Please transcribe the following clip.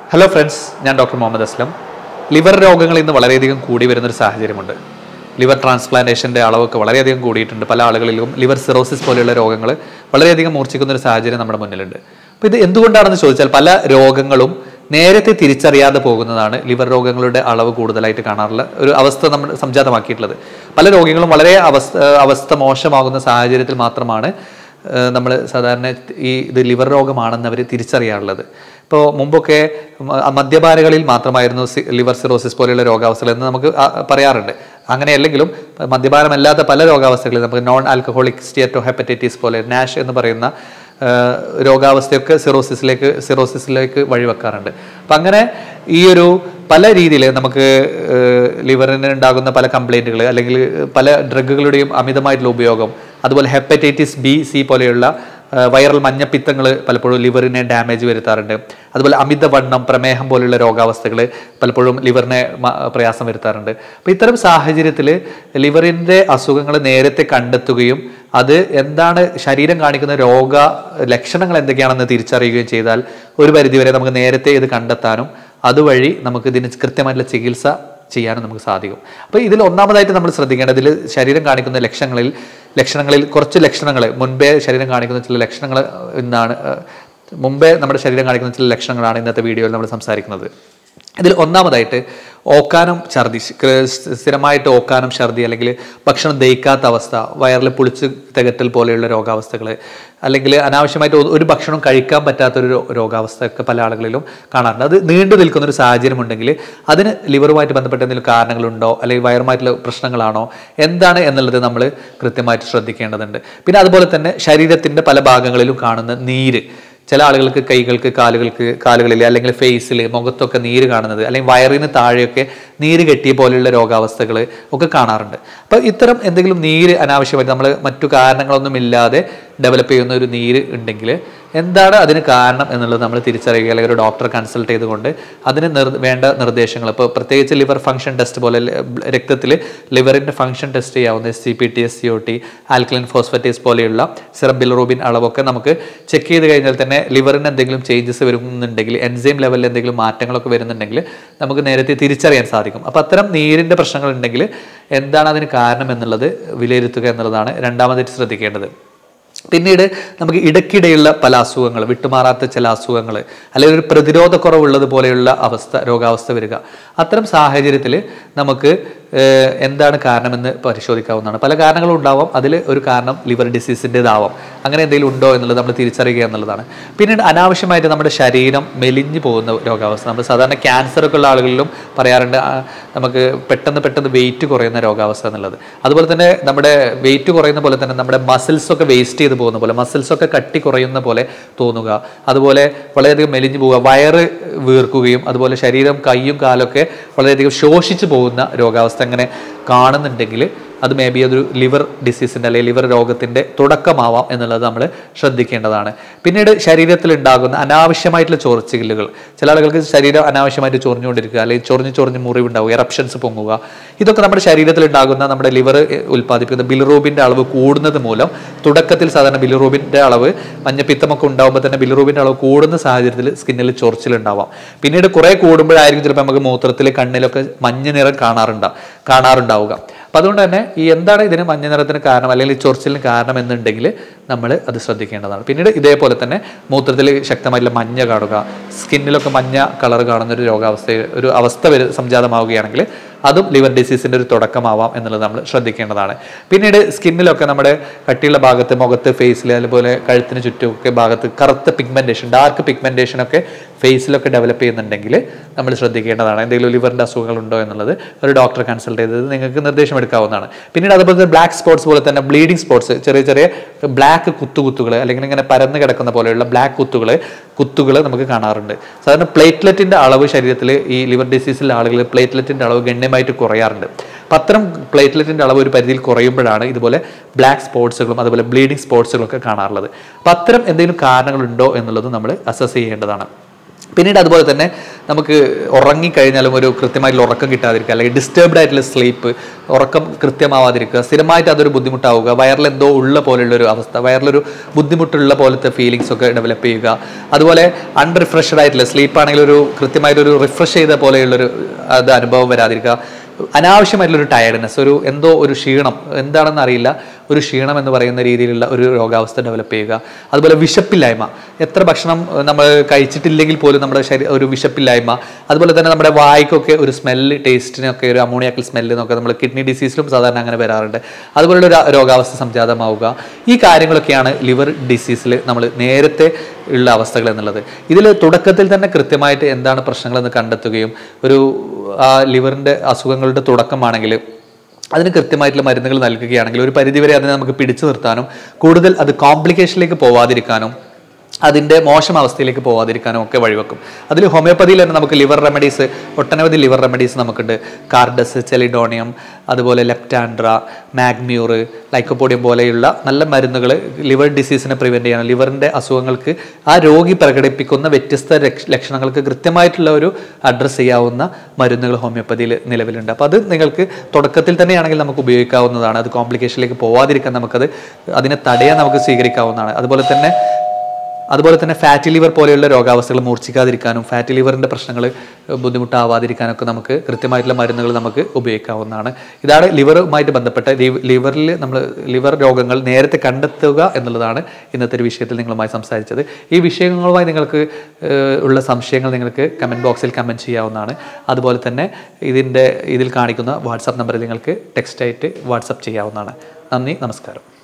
hello friends ഞാൻ doctor Muhammad Aslam liver രോഗങ്ങൾ ഇന്ന് വളരെയധികം കൂടി വരുന്നൊരു സാഹചര്യമുണ്ട് ലിവർ ട്രാൻസ്പ്ലാന്റേഷൻ്റെ അളവൊക്കെ വളരെയധികം കൂടിയിട്ടുണ്ട് പല ആളുകളിലും ലിവർ സിറോസിസ് പോലെയുള്ള രോഗങ്ങൾ വളരെയധികം മൂർച്ഛിക്കുന്ന ഒരു സാഹചര്യം നമ്മുടെ മുന്നിലുണ്ട് അപ്പോൾ ഇത് എന്തുകൊണ്ടാണെന്ന് ചോദിച്ചാൽ പല രോഗങ്ങളും നേരത്തെ തിരിച്ചറിയാതെ പോകുന്നതാണ് ലിവർ രോഗങ്ങളുടെ അളവ് കൂടുതലായിട്ട് കാണാറുള്ള ഒരു അവസ്ഥ നമ്മൾ സംജാതമാക്കിയിട്ടുള്ളത് പല രോഗികളും വളരെ അവസ്ഥ അവസ്ഥ മോശമാകുന്ന സാഹചര്യത്തിൽ മാത്രമാണ് നമ്മൾ സാധാരണ ഈ ഇത് ലിവർ രോഗമാണെന്ന് അവർ തിരിച്ചറിയാറുള്ളത് ഇപ്പോൾ മുമ്പൊക്കെ മ- മദ്യപാനികളിൽ മാത്രമായിരുന്നു സി- ലിവർ സിറോസിസ് പോലെയുള്ള രോഗാവസ്ഥകൾ എന്ന് നമുക്ക് ആ- പറയാറുണ്ട് അങ്ങനെയല്ലെങ്കിലും മദ്യപാനമല്ലാത്ത പല രോഗാവസ്ഥകളിൽ നമുക്ക് നോൺ ആൽക്കഹോളിക് സ്റ്റിയറ്റോ ഹെപ്പറ്റൈറ്റിസ് പോലെ നാഷ് എന്ന് പറയുന്ന ആ, രോഗാവസ്ഥയൊക്കെ സിറോസിസിലേക്ക് സിറോസിസിലേക്ക് വഴിവെക്കാറുണ്ട് അപ്പം അങ്ങനെ ഈ ഒരു പല രീതിയിൽ നമുക്ക് ലിവറിന് ഉണ്ടാകുന്ന പല കംപ്ലൈൻറ്റുകൾ അല്ലെങ്കിൽ പല ഡ്രഗുകളുടെയും അമിതമായിട്ടുള്ള ഉപയോഗം അതുപോലെ ഹെപ്പറ്റൈറ്റിസ് ബി സി പോലെയുള്ള ആ, വൈറൽ മഞ്ഞപ്പിത്തങ്ങൾ പലപ്പോഴും ലിവറിനെ ഡാമേജ് വരുത്താറുണ്ട് അതുപോലെ അമിതവണ്ണം പ്രമേഹം പോലെയുള്ള രോഗാവസ്ഥകൾ പലപ്പോഴും ലിവറിനെ മ- പ്രയാസം വരുത്താറുണ്ട് അപ്പോൾ ഇത്തരം സാഹചര്യത്തിൽ ലിവറിൻ്റെ അസുഖങ്ങൾ നേരത്തെ കണ്ടെത്തുകയും അത് എന്താണ് ശരീരം കാണിക്കുന്ന രോഗ ലക്ഷണങ്ങൾ എന്തൊക്കെയാണെന്ന് തിരിച്ചറിയുകയും ചെയ്താൽ ഒരു പരിധിവരെ നമുക്ക് നേരത്തെ ഇത് കണ്ടെത്താനും അതുവഴി നമുക്ക് ഇതിന് കൃത്യമായിട്ടുള്ള ചികിത്സ ചെയ്യാനും നമുക്ക് സാധിക്കും അപ്പോൾ ഇതിൽ ഒന്നാമതായിട്ട് നമ്മൾ ശ്രദ്ധിക്കേണ്ടത് ഇതിൽ ശരീരം കാണിക്കുന്ന ലക്ഷണങ്ങളിൽ ലക്ഷണങ്ങളിൽ കുറച്ച് ലക്ഷണങ്ങൾ മുൻപേ ശരീരം കാണിക്കുന്ന ചില ലക്ഷണങ്ങൾ എന്നാണ് ഏഹ്, മുമ്പേ നമ്മുടെ ശരീരം കാണിക്കുന്ന ചില ലക്ഷണങ്ങളാണ് ഇന്നത്തെ വീഡിയോയിൽ നമ്മൾ സംസാരിക്കുന്നത് ഇതിൽ ഒന്നാമതായിട്ട് ഓക്കാനം ഛർദി ക്ക് സ്ഥിരമായിട്ട് ഓക്കാനം ഛർദി അല്ലെങ്കിൽ ഭക്ഷണം ദഹിക്കാത്ത അവസ്ഥ വയറിൽ പുളിച്ച് തികറ്റൽ പോലെയുള്ള രോഗാവസ്ഥകൾ അല്ലെങ്കിൽ അനാവശ്യമായിട്ട് ഒ- ഒരു ഭക്ഷണം കഴിക്കാൻ പറ്റാത്തൊരു രോ- രോഗാവസ്ഥയൊക്കെ പല ആളുകളിലും കാണാറുണ്ട് അത് നീണ്ടു നിൽക്കുന്ന ഒരു സാഹചര്യം ഉണ്ടെങ്കിൽ അതിന് ലിവറുമായിട്ട് ബന്ധപ്പെട്ട എന്തെങ്കിലും കാരണങ്ങളുണ്ടോ അല്ലെങ്കിൽ വയറുമായിട്ടുള്ള പ്രശ്നങ്ങളാണോ എന്താണ് എന്നുള്ളത് നമ്മൾ കൃത്യമായിട്ട് ശ്രദ്ധിക്കേണ്ടതുണ്ട് പിന്നെ അതുപോലെ തന്നെ ശരീരത്തിൻ്റെ പല ഭാഗങ്ങളിലും കാണുന്ന നീര് ചില ആളുകൾക്ക് കൈകൾക്ക് കാലുകൾക്ക് കാലുകളിൽ അല്ലെങ്കിൽ ഫേസിൽ മുഖത്തൊക്കെ നീര് കാണുന്നത് അല്ലെങ്കിൽ വയറിന് താഴെയൊക്കെ നീര് കെട്ടിയ പോലെയുള്ള രോഗാവസ്ഥകൾ ഒക്കെ കാണാറുണ്ട് അപ്പോൾ ഇത്തരം എന്തെങ്കിലും നീര് അനാവശ്യമായിട്ട് നമ്മൾ മറ്റു കാരണങ്ങളൊന്നും ഇല്ലാതെ ഡെവലപ്പ് ചെയ്യുന്ന ഒരു നീര് ഉണ്ടെങ്കിൽ എന്താണ് അതിന് കാരണം എന്നുള്ളത് നമ്മൾ തിരിച്ചറിയുക അല്ലെങ്കിൽ ഒരു ഡോക്ടറെ കൺസൾട്ട് ചെയ്തുകൊണ്ട് അതിന് നിർ വേണ്ട നിർദ്ദേശങ്ങൾ ഇപ്പോൾ പ്രത്യേകിച്ച് ലിവർ ഫംഗ്ഷൻ ടെസ്റ്റ് പോലെ രക്തത്തിൽ ലിവറിൻ്റെ ഫംഗ്ഷൻ ടെസ്റ്റ് ചെയ്യാവുന്ന C P T S C O T alkaline phosphatase പോലെയുള്ള സിറം ബിലറൂബിൻ അളവൊക്കെ നമുക്ക് ചെക്ക് ചെയ്ത് കഴിഞ്ഞാൽ തന്നെ ലിവറിന് എന്തെങ്കിലും ചേഞ്ചസ് വരുന്നുണ്ടെങ്കിൽ എൻസൈം ലെവലിൽ എന്തെങ്കിലും മാറ്റങ്ങളൊക്കെ വരുന്നുണ്ടെങ്കിൽ നമുക്ക് നേരത്തെ തിരിച്ചറിയാൻ സാധിക്കും അപ്പോൾ അത്തരം നീരിൻ്റെ പ്രശ്നങ്ങൾ ഉണ്ടെങ്കിൽ എന്താണ് അതിന് കാരണം എന്നുള്ളത് വിലയിരുത്തുക എന്നുള്ളതാണ് രണ്ടാമതായിട്ട് ശ്രദ്ധിക്കേണ്ടത് പിന്നീട് നമുക്ക് ഇടയ്ക്കിടെയുള്ള പല അസുഖങ്ങൾ വിട്ടുമാറാത്ത ചില അസുഖങ്ങൾ അല്ലെങ്കിൽ ഒരു പ്രതിരോധ കുറവുള്ളത് പോലെയുള്ള അവസ്ഥ രോഗാവസ്ഥ വരിക അത്തരം സാഹചര്യത്തിൽ നമുക്ക് ഏഹ്, എന്താണ് കാരണമെന്ന് പരിശോധിക്കാവുന്നതാണ് പല കാരണങ്ങളും ഉണ്ടാവാം അതിൽ ഒരു കാരണം ലിവർ ഡിസീസിൻ്റെതാവാം അങ്ങനെ എന്തെങ്കിലും ഉണ്ടോ എന്നുള്ളത് നമ്മൾ തിരിച്ചറിയുക എന്നുള്ളതാണ് പിന്നീട് അനാവശ്യമായിട്ട് നമ്മുടെ ശരീരം മെലിഞ്ഞു പോകുന്ന രോഗാവസ്ഥ നമ്മൾ സാധാരണ ക്യാൻസർ ഒക്കെ ഉള്ള ആളുകളിലും പറയാറുണ്ട് ആ, നമുക്ക് പെട്ടെന്ന് പെട്ടെന്ന് വെയിറ്റ് കുറയുന്ന രോഗാവസ്ഥ എന്നുള്ളത് അതുപോലെ തന്നെ നമ്മുടെ വെയിറ്റ് കുറയുന്ന പോലെ തന്നെ നമ്മുടെ മസിൽസ് ഒക്കെ വേസ്റ്റ് ചെയ്ത് പോകുന്ന പോലെ മസിൽസ് ഒക്കെ കട്ടി കുറയുന്ന പോലെ തോന്നുക അതുപോലെ വളരെയധികം മെലിഞ്ഞു പോവുക വയറ് വീർക്കുകയും അതുപോലെ ശരീരം കൈയും കാലൊക്കെ വളരെയധികം ശോഷിച്ചു പോകുന്ന രോഗാവസ്ഥ അങ്ങനെ കാണുന്നുണ്ടെങ്കിൽ അത് മേ ബി അതൊരു ലിവർ ഡിസീസിൻ്റെ അല്ലെങ്കിൽ ലിവർ രോഗത്തിൻ്റെ തുടക്കമാവാം എന്നുള്ളത് നമ്മൾ ശ്രദ്ധിക്കേണ്ടതാണ് പിന്നീട് ശരീരത്തിൽ ഉണ്ടാകുന്ന അനാവശ്യമായിട്ടുള്ള ചൊറിച്ചിലുകൾ ചില ആളുകൾക്ക് ശരീരം അനാവശ്യമായിട്ട് ചൊറിഞ്ഞുകൊണ്ടിരിക്കുക അല്ലെങ്കിൽ ചൊറിഞ്ഞ് ചൊറിഞ്ഞ് മുറിവുണ്ടാവുക എറപ്ഷൻസ് പൊങ്ങുക ഇതൊക്കെ നമ്മുടെ ശരീരത്തിൽ ഉണ്ടാകുന്ന നമ്മുടെ ലിവർ ഉൽപ്പാദിപ്പിക്കുന്ന ബിലിറൂബിൻ്റെ അളവ് കൂടുന്നത് മൂലം തുടക്കത്തിൽ സാധാരണ ബിലിറൂബിൻ്റെ അളവ് മഞ്ഞപ്പിത്തമൊക്കെ ഉണ്ടാകുമ്പോൾ തന്നെ ബിലിറൂബിൻ്റെ അളവ് കൂടുന്ന സാഹചര്യത്തിൽ സ്കിന്നിൽ ചൊറിച്ചിലുണ്ടാവാം പിന്നീട് കുറേ കൂടുമ്പോഴായിരിക്കും ചിലപ്പോൾ നമുക്ക് മൂത്രത്തിൽ കണ്ണിലൊക്കെ മഞ്ഞ നിറം കാണാറുണ്ടാവും കാണാറുണ്ടാവുക അപ്പം അതുകൊണ്ട് തന്നെ ഈ എന്താണ് ഇതിന് മഞ്ഞ നിറത്തിന് കാരണം അല്ലെങ്കിൽ ഈ ചൊറിച്ചിലിന് കാരണം എന്നുണ്ടെങ്കിൽ നമ്മൾ അത് ശ്രദ്ധിക്കേണ്ടതാണ് പിന്നീട് ഇതേപോലെ തന്നെ മൂത്രത്തിൽ ശക്തമായിട്ടുള്ള മഞ്ഞ കാണുക സ്കിന്നിലൊക്കെ മഞ്ഞ കളർ കാണുന്ന ഒരു രോഗാവസ്ഥ ഒരു അവസ്ഥ വരെ സംജാതമാവുകയാണെങ്കിൽ അതും ലിവർ ഡിസീസിൻ്റെ ഒരു തുടക്കമാവാം എന്നുള്ളത് നമ്മൾ ശ്രദ്ധിക്കേണ്ടതാണ് പിന്നീട് സ്കിന്നിലൊക്കെ നമ്മുടെ കട്ടിയുള്ള ഭാഗത്ത് മുഖത്ത് ഫേസിൽ അതുപോലെ കഴുത്തിന് ചുറ്റുമൊക്കെ ഭാഗത്ത് കറുത്ത പിഗ്മെൻറ്റേഷൻ ഡാർക്ക് പിഗ്മെൻറ്റേഷൻ ഒക്കെ ഫേസിലൊക്കെ ഡെവലപ്പ് ചെയ്യുന്നുണ്ടെങ്കിൽ നമ്മൾ ശ്രദ്ധിക്കേണ്ടതാണ് എന്തെങ്കിലും ലിവറിൻ്റെ അസുഖങ്ങൾ ഉണ്ടോ എന്നുള്ളത് ഒരു ഡോക്ടറെ കൺസൾട്ട് ചെയ്തത് നിങ്ങൾക്ക് നിർദ്ദേശം എടുക്കാവുന്നതാണ് പിന്നീട് അതുപോലെ തന്നെ ബ്ലാക്ക് സ്പോട്സ് പോലെ തന്നെ ബ്ലീഡിംഗ് സ്പോട്സ് ചെറിയ ചെറിയ ബ്ലാക്ക് കുത്തുകുത്തുകൾ അല്ലെങ്കിൽ ഇങ്ങനെ പരന്ന് കിടക്കുന്ന പോലെയുള്ള ബ്ലാക്ക് കുത്തുകൾ കുത്തുകൾ നമുക്ക് കാണാറുണ്ട് സാധാരണ പ്ലേറ്റ്ലെറ്റിൻ്റെ അളവ് ശരീരത്തിൽ ഈ ലിവർ ഡിസീസിലെ ആളുകൾ പ്ലേറ്റ്ലെറ്റിൻ്റെ അളവ് ഗണ്യമായിട്ട് കുറയാറുണ്ട് അപ്പം അത്തരം പ്ലേറ്റ്ലെറ്റിൻ്റെ അളവ് ഒരു പരിധിയിൽ കുറയുമ്പോഴാണ് ഇതുപോലെ ബ്ലാക്ക് സ്പോട്സുകളും അതുപോലെ ബ്ലീഡിംഗ് സ്പോട്സുകളും ഒക്കെ കാണാറുള്ളത് അപ്പം അത്തരം എന്തെങ്കിലും കാരണങ്ങളുണ്ടോ എന്നുള്ളത് നമ്മൾ അസസ് ചെയ്യേണ്ടതാണ് പിന്നീട് അതുപോലെ തന്നെ നമുക്ക് ഉറങ്ങിക്കഴിഞ്ഞാലും ഒരു കൃത്യമായിട്ടുള്ള ഉറക്കം കിട്ടാതിരിക്കുക അല്ലെങ്കിൽ ഡിസ്റ്റർബ്ഡ് ആയിട്ടുള്ള സ്ലീപ്പ് ഉറക്കം കൃത്യമാവാതിരിക്കുക സ്ഥിരമായിട്ട് അതൊരു ബുദ്ധിമുട്ടാവുക വയറിൽ എന്തോ ഉള്ള പോലെയുള്ള ഒരു അവസ്ഥ വയറിലൊരു ബുദ്ധിമുട്ടുള്ള പോലത്തെ ഫീലിങ്സ് ഒക്കെ ഡെവലപ്പ് ചെയ്യുക അതുപോലെ അൺറിഫ്രഷ്ഡ് ആയിട്ടുള്ള സ്ലീപ്പ് ആണെങ്കിൽ ഒരു കൃത്യമായിട്ടൊരു റിഫ്രഷ് ചെയ്ത പോലെയുള്ളൊരു അത് അനുഭവം വരാതിരിക്കുക അനാവശ്യമായിട്ടുള്ള ഒരു ടയർഡ്നെസ് ഒരു എന്തോ ഒരു ക്ഷീണം എന്താണെന്ന് അറിയില്ല ഒരു ക്ഷീണം എന്ന് പറയുന്ന രീതിയിലുള്ള ഒരു രോഗാവസ്ഥ ഡെവലപ്പ് ചെയ്യുക അതുപോലെ വിശപ്പില്ലായ്മ എത്ര ഭക്ഷണം ഏഹ്, നമ്മൾ കഴിച്ചിട്ടില്ലെങ്കിൽ പോലും നമ്മുടെ ശരീരം ഒരു വിശപ്പില്ലായ്മ അതുപോലെ തന്നെ നമ്മുടെ വായ്ക്കൊക്കെ ഒരു സ്മെല്ല് ടേസ്റ്റിനൊക്കെ ഒരു അമോണിയാക്കൽ സ്മെല്ല് എന്നൊക്കെ നമ്മൾ കിഡ്നി ഡിസീസിലും സാധാരണ അങ്ങനെ വരാറുണ്ട് അതുപോലുള്ള ഒരു രോഗാവസ്ഥ സംജാതമാവുക ഈ കാര്യങ്ങളൊക്കെയാണ് ലിവർ ഡിസീസിൽ നമ്മൾ നേരത്തെ ഉള്ള അവസ്ഥകൾ എന്നുള്ളത് ഇതിൽ തുടക്കത്തിൽ തന്നെ കൃത്യമായിട്ട് എന്താണ് പ്രശ്നങ്ങളെന്ന് കണ്ടെത്തുകയും ഒരു ആ ലിവറിൻ്റെ അസുഖങ്ങളുടെ തുടക്കമാണെങ്കിൽ അതിന് കൃത്യമായിട്ടുള്ള മരുന്നുകൾ നൽകുകയാണെങ്കിൽ ഒരു പരിധിവരെ അതിനെ നമുക്ക് പിടിച്ചു നിർത്താനും കൂടുതൽ അത് കോംപ്ലിക്കേഷനിലേക്ക് പോവാതിരിക്കാനും അതിൻ്റെ മോശം അവസ്ഥയിലേക്ക് പോവാതിരിക്കാനും ഒക്കെ വഴിവെക്കും അതിൽ ഹോമിയോപ്പതിയിൽ തന്നെ നമുക്ക് ലിവർ റെമഡീസ് ഒട്ടനവധി ലിവർ റെമഡീസ് നമുക്കുണ്ട് കാർഡസ് ചെലിഡോണിയം അതുപോലെ ലെപ്റ്റാൻഡ്ര മാഗ്മ്യൂർ ലൈക്കോപോഡിയം പോലെയുള്ള നല്ല മരുന്നുകൾ ലിവർ ഡിസീസിനെ പ്രിവെൻറ്റ് ചെയ്യാൻ ലിവറിൻ്റെ അസുഖങ്ങൾക്ക് ആ രോഗി പ്രകടിപ്പിക്കുന്ന വ്യത്യസ്ത ലക്ഷ- ലക്ഷണങ്ങൾക്ക് കൃത്യമായിട്ടുള്ള ഒരു അഡ്രസ്സ് ചെയ്യാവുന്ന മരുന്നുകൾ ഹോമിയോപ്പതിയിൽ നിലവിലുണ്ട് അപ്പോൾ അത് നിങ്ങൾക്ക് തുടക്കത്തിൽ തന്നെയാണെങ്കിൽ നമുക്ക് ഉപയോഗിക്കാവുന്നതാണ് അത് കോംപ്ലിക്കേഷനിലേക്ക് പോവാതിരിക്കാൻ നമുക്കത് അതിനെ തടയാൻ നമുക്ക് സ്വീകരിക്കാവുന്നതാണ് അതുപോലെ തന്നെ അതുപോലെ തന്നെ ഫാറ്റി ലിവർ പോലെയുള്ള രോഗാവസ്ഥകൾ മൂർച്ഛിക്കാതിരിക്കാനും ഫാറ്റി ലിവറിൻ്റെ പ്രശ്നങ്ങൾ ബുദ്ധിമുട്ടാവാതിരിക്കാനൊക്കെ നമുക്ക് കൃത്യമായിട്ടുള്ള മരുന്നുകൾ നമുക്ക് ഉപയോഗിക്കാവുന്നതാണ് ഇതാണ് ലിവറുമായിട്ട് ബന്ധപ്പെട്ട ലി- ലിവറിൽ നമ്മൾ ലിവർ രോഗങ്ങൾ നേരത്തെ കണ്ടെത്തുക എന്നുള്ളതാണ് ഇന്നത്തെ ഒരു വിഷയത്തിൽ നിങ്ങളുമായി സംസാരിച്ചത് ഈ വിഷയങ്ങളുമായി നിങ്ങൾക്ക് ഏഹ്, ഉള്ള സംശയങ്ങൾ നിങ്ങൾക്ക് കമൻറ്റ് ബോക്സിൽ കമൻറ്റ് ചെയ്യാവുന്നതാണ് അതുപോലെ തന്നെ ഇതിൻ്റെ ഇതിൽ കാണിക്കുന്ന വാട്സാപ്പ് നമ്പറിൽ നിങ്ങൾക്ക് ടെക്സ്റ്റായിട്ട് വാട്സപ്പ് ചെയ്യാവുന്നതാണ് നന്ദി നമസ്കാരം